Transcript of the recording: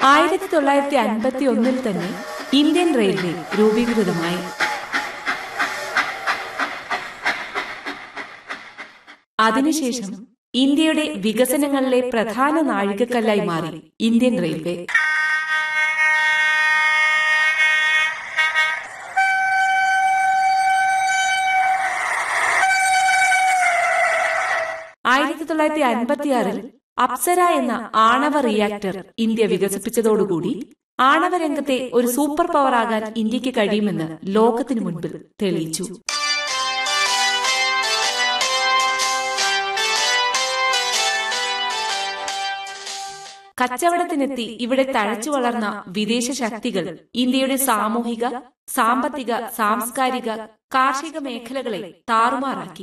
ആയിരത്തി തൊള്ളായിരത്തി അൻപത്തി ഒന്നിൽ തന്നെ ഇന്ത്യൻ റെയിൽവേ രൂപീകൃതമായി അതിനുശേഷം ഇന്ത്യയുടെ വികസനങ്ങളിലെ പ്രധാന നാഴികക്കല്ലായി മാറി ഇന്ത്യൻ റെയിൽവേ ആയിരത്തി തൊള്ളായിരത്തി അൻപത്തിയാറിൽ അപ്സര എന്ന ആണവ റിയാക്ടർ ഇന്ത്യ വികസിപ്പിച്ചതോടുകൂടി ആണവ രംഗത്തെ ഒരു സൂപ്പർ പവർ ആകാൻ ഇന്ത്യക്ക് കഴിയുമെന്ന് ലോകത്തിനു മുൻപിൽ തെളിയിച്ചു കച്ചവടത്തിനെത്തി ഇവിടെ തഴച്ചു വളർന്ന വിദേശ ശക്തികൾ ഇന്ത്യയുടെ സാമൂഹിക സാമ്പത്തിക സാംസ്കാരിക കാർഷിക മേഖലകളെ താറുമാറാക്കി